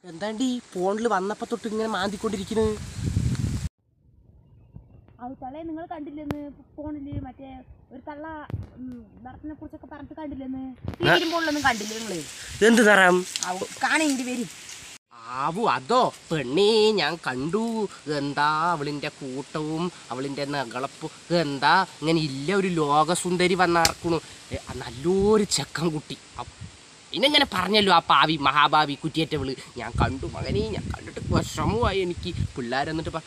എന്താണ്ടി ഫോണിൽ വന്നപ്പോ തൊട്ട് ഇങ്ങനെ മാന്തിക്കൊണ്ടിരിക്കുന്നത് അത് തള്ളയെ നിങ്ങൾ കണ്ടില്ലെന്ന് ഫോണില് മറ്റേ ഒരു തള്ള ഭർത്തിനെ കുറിച്ചൊക്കെ പറഞ്ഞിട്ട് കണ്ടില്ലെന്ന് ടിവിയിലും ഫോണിലൊന്നും കണ്ടില്ല നിങ്ങള് എന്ത് തരം കാണേണ്ടി വരും ആവു അതോ പെണ്ണേ ഞാൻ കണ്ടു എന്താ അവളിന്റെ കൂട്ടവും അവളിന്റെ നകളപ്പും എന്താ ഇങ്ങനെ ഇല്ല ഒരു ലോകസുന്ദരി വന്നിറക്കണു ഏ, ആ നല്ലൊരു ചെക്കൻ കുട്ടി അപ്പ് ഇന്നെങ്ങനെ പറഞ്ഞല്ലോ ആ പാവി മഹാഭാവി കുറ്റിയേറ്റവള് ഞാൻ കണ്ടു മകനെ ഞാൻ കണ്ടിട്ട് വിഷമമായി എനിക്ക് പിള്ളേരെന്നിട്ട് പറ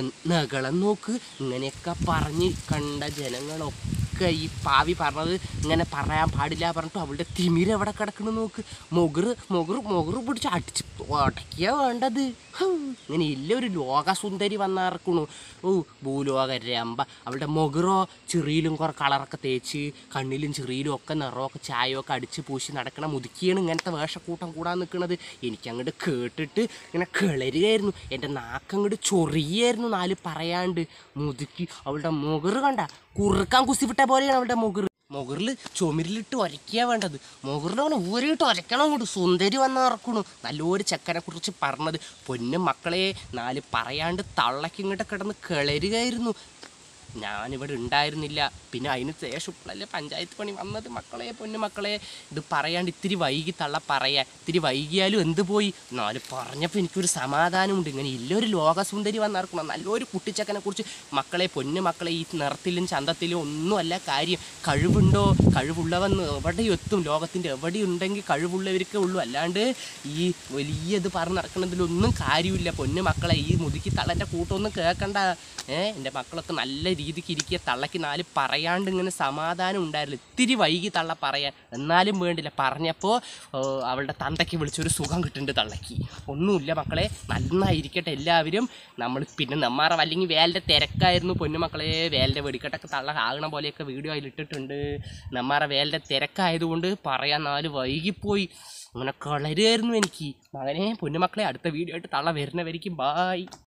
നകളം നോക്ക് ഇങ്ങനെയൊക്കെ പറഞ്ഞ് കണ്ട ജനങ്ങളൊക്കെ ഈ പാവി പറഞ്ഞത് ഇങ്ങനെ പറയാൻ പാടില്ല പറഞ്ഞിട്ട് അവളുടെ തിമിര് എവിടെ കിടക്കണ നോക്ക് മൊഗറ് മൊഗറ് മൊഗറ് പിടിച്ച് അടിച്ച് ഉടക്കിയ വേണ്ടത് ഹും, ഇങ്ങനെ ഇല്ല ഒരു ലോകസുന്ദരി വന്നിറക്കണു ഓ ഭൂലോക രമ്പ അവളുടെ മൊഗറോ ചെറിയിലും കുറെ കളറൊക്കെ തേച്ച് കണ്ണിലും ചെറിയിലും ഒക്കെ നിറമൊക്കെ ചായയൊക്കെ അടിച്ച് പൂശി നടക്കണ മുതുക്കിയാണ് ഇങ്ങനത്തെ വേഷക്കൂട്ടം കൂടാൻ നിൽക്കണത് എനിക്കങ്ങോട്ട് കേട്ടിട്ട് ഇങ്ങനെ കിളരുകയായിരുന്നു എൻ്റെ നാക്കങ്ങോട്ട് ചൊറിയായിരുന്നു നാല് പറയാണ്ട് മുതുക്കി അവളുടെ മുകറ് കണ്ട കുറുക്കാൻ കുസിവിട്ട പോലെയാണ് അവളുടെ മുകറ് മുകളിൽ ചുമരിലിട്ട് ഒരയ്ക്കുക വേണ്ടത് മുകളിൽ അവനെ ഊരിയിട്ട് ഒരയ്ക്കണം അങ്ങോട്ട് സുന്ദരി വന്ന് ഇറക്കണു നല്ലൊരു ചെക്കനെ കുറിച്ച് പറഞ്ഞത് പൊന്നു മക്കളെ നാല് പറയാണ്ട് തള്ളക്കിങ്ങോട്ട് കിടന്ന് കിളരുകയായിരുന്നു ഞാനിവിടെ ഉണ്ടായിരുന്നില്ല പിന്നെ അതിന് ശേഷം ഇപ്പോഴല്ലേ പഞ്ചായത്ത് പണി വന്നത് മക്കളെ പൊന്നു മക്കളെ ഇത് പറയാണ്ട് ഇത്തിരി വൈകി തള്ള പറയാ ഇത്തിരി വൈകിയാലും എന്ത് പോയി നാല് പറഞ്ഞപ്പോൾ എനിക്കൊരു സമാധാനമുണ്ട് ഇങ്ങനെ ഇല്ലൊരു ലോകസുന്ദരി വന്നിറക്കണം നല്ലൊരു കുട്ടിച്ചക്കനെ കുറിച്ച് മക്കളെ പൊന്നു മക്കളെ ഈ നിറത്തിലും ചന്തത്തിലും ഒന്നുമല്ല കാര്യം കഴിവുണ്ടോ കഴിവുള്ളവൻ എവിടെയും എത്തും ലോകത്തിൻ്റെ എവിടെ ഉണ്ടെങ്കിൽ കഴിവുള്ളവർക്കേ ഉള്ളൂ അല്ലാണ്ട് ഈ വലിയ ഇത് പറഞ്ഞ് നടക്കുന്നതിലൊന്നും കാര്യമില്ല പൊന്നു മക്കളെ ഈ മുതുക്കി തള്ളൻ്റെ കൂട്ടമൊന്നും കേൾക്കണ്ട ഏഹ് എൻ്റെ മക്കളൊക്കെ നല്ല രീതിക്ക് ഇരിക്കുക തള്ളക്ക് നാല് പറയാണ്ട് ഇങ്ങനെ സമാധാനം ഉണ്ടായിരുന്നു ഇത്തിരി വൈകി തള്ള പറയാൻ എന്നാലും വേണ്ടില്ല പറഞ്ഞപ്പോൾ അവളുടെ തന്തയ്ക്ക് വിളിച്ചൊരു സുഖം കിട്ടുന്നുണ്ട് തള്ളക്ക് ഒന്നുമില്ല മക്കളെ നന്നായിരിക്കട്ടെ എല്ലാവരും നമ്മൾ പിന്നെ നമ്മാറ അല്ലെങ്കിൽ വേലിൻ്റെ തിരക്കായിരുന്നു പൊന്നുമക്കളെ വേലിൻ്റെ വെടിക്കെട്ടൊക്കെ തള്ള ആകണ പോലെയൊക്കെ വീഡിയോ അതിൽ ഇട്ടിട്ടുണ്ട് നമ്മാറ വേലിൻ്റെ തിരക്കായതുകൊണ്ട് പറയാൻ നാല് വൈകിപ്പോയി അങ്ങനെ കളരുമായിരുന്നു എനിക്ക് മകനെ പൊന്നുമക്കളെ അടുത്ത വീഡിയോ ആയിട്ട് തള്ള വരുന്നവരിക്കും ബായ്